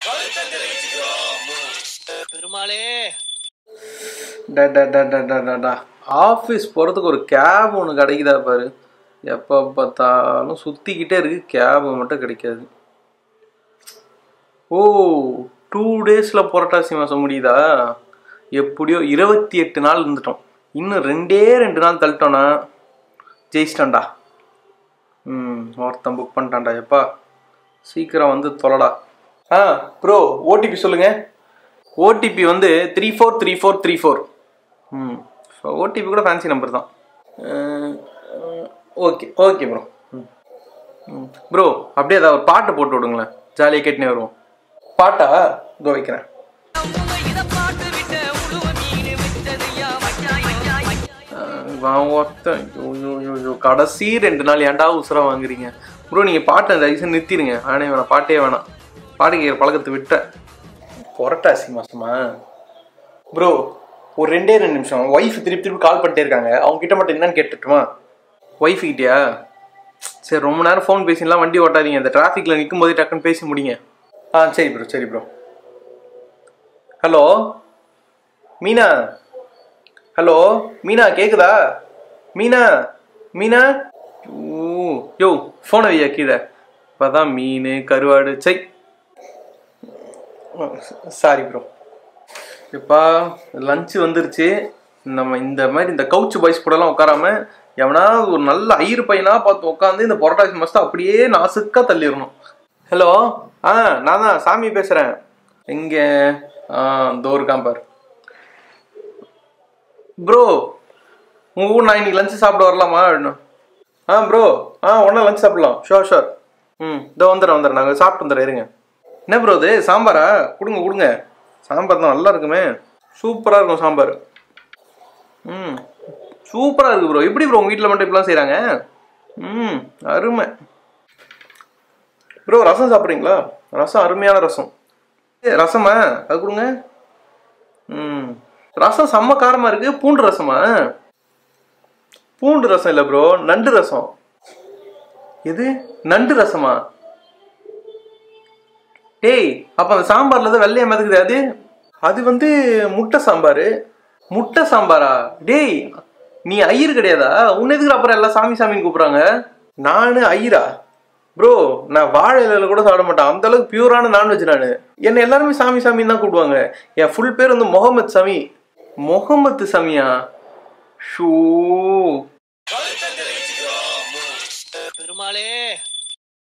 பெருமாளே ஆஃபீஸ் போகிறதுக்கு ஒரு கேப் ஒன்று கிடைக்குதா பாரு எப்போ பார்த்தாலும் சுற்றிக்கிட்டே இருக்கு கேப் மட்டும் கிடைக்காது ஓ டூ டேஸில் புரட்டாசி மாதம் முடியுதா எப்படியோ இருபத்தி எட்டு நாள் இருந்துட்டோம் இன்னும் ரெண்டே ரெண்டு நாள் தள்ளிட்டோன்னா ஜெயிச்சிட்டேன்டா ம் ஒருத்தன் புக் பண்ணிட்டான்டா எப்பா சீக்கிரம் வந்து தொலைடா ஆ ப்ரோ ஓடிபி சொல்லுங்க ஓடிபி வந்து three four three four three four ம் ஓடிபி கூட ஃபேன்சி நம்பர் தான் ஓகே ஓகே ப்ரோ ம் ப்ரோ அப்படியே ஏதாவது ஒரு பாட்டு போட்டு விடுங்களேன் ஜாலியாக கேட்டுனே வருவோம் பாட்டா இதோ வைக்கிறேன் அவன் ஒருத்தன் ஐயோ, ஐயோ, ஐயோ, ஐயோ, கடைசி ரெண்டு நாள் ஏன்டா உசுரா வாங்குறீங்க ப்ரோ நீங்கள் பாட்டை தயவுசெய்து நிறுத்திடுங்க ஆனே வேணாம் பாட்டே வேணாம் பாட்டு கேட்குற பழக்கத்தை விட்ட புரட்டாசி மாசமா ப்ரோ ஒரு ரெண்டே ரெண்டு நிமிஷம் ஒய்ஃப் திருப்பி திருப்பி கால் பண்ணிட்டே இருக்காங்க அவங்க கிட்ட மட்டும் என்னன்னு கேட்டுட்டுமா ஒய்ஃப் கிட்டயா சரி ரொம்ப நேரம் ஃபோன் பேசிலாம் வண்டி ஓட்டாதீங்க இந்த டிராஃபிக்கில் நிற்கும் போதே டக்குன்னு பேசி முடிங்க ஆ சரி ப்ரோ சரி bro hello Meena hello Meena கேக்குதா மீனா மீனா ஓ யோ ஃபோனை வையா கீழே இப்போதான் மீன் கருவாடு சை சாரி ப்ரோ இப்பா லஞ்சு வந்துருச்சு நம்ம இந்த மாதிரி இந்த கவுச்சு பாய்ஸ் கூடலாம் உட்காராம எவனாவது ஒரு நல்ல ஐயர் பையனா பார்த்து உட்காந்து இந்த புரட்டாசி மாசத்தை அப்படியே நாசுக்கா தள்ளிடணும் ஹலோ ஆ நான் தான் சாமி பேசுகிறேன் எங்கே ஆ தோ இருக்கான் பார் ப்ரோ உங்கள் ஊர் நான் இன்னைக்கு லஞ்சு சாப்பிட வரலாமா அப்படின்னா ஆ ப்ரோ ஆ ஒன்றா லஞ்ச் சாப்பிடலாம் ஷோர் ஷோர் ம் இதோ வந்துடுறேன் வந்துடுறேன் நாங்கள் சாப்பிட்டு வந்துடுறேன் இருங்க என்ன ப்ரோ இது சாம்பாரா கொடுங்க கொடுங்க சாம்பார் தான் நல்லா இருக்குமே சூப்பராக இருக்கும் சாம்பார் ம் சூப்பராக இருக்கு ப்ரோ எப்படி ப்ரோ உங்கள் வீட்டில் மட்டும் இப்படிலாம் செய்கிறாங்க ம் அருமை ப்ரோ ரசம் சாப்பிட்றீங்களா ரசம் அருமையான ரசம் ஏ ரசமா அது கொடுங்க ம் ரசம் செம்ம காரமாக இருக்கு பூண்டு ரசமா பூண்டு ரசம் இல்லை ப்ரோ நண்டு ரசம் எது நண்டு ரசமா டேய் அப்ப அந்த சாம்பார்ல தான் வெள்ளையா மிதக்குது அது அது வந்து முட்டை சாம்பார் முட்டை சாம்பாரா டேய் நீ ஐயர் கிடையாதா உன்ன எதுக்கு அப்புறம் எல்லாம் சாமி சாமின்னு கூப்பிடுறாங்க நானு ஐயரா ப்ரோ நான் வாழை இலையில கூட சாப்பிட மாட்டேன் அந்த அளவுக்கு பியூரான நான்வெஜ் நான் என்ன எல்லாருமே சாமி சாமின்னு தான் கூப்பிடுவாங்க என் ஃபுல் பேர் வந்து முகமது சமி முகமது சமியா ஷூ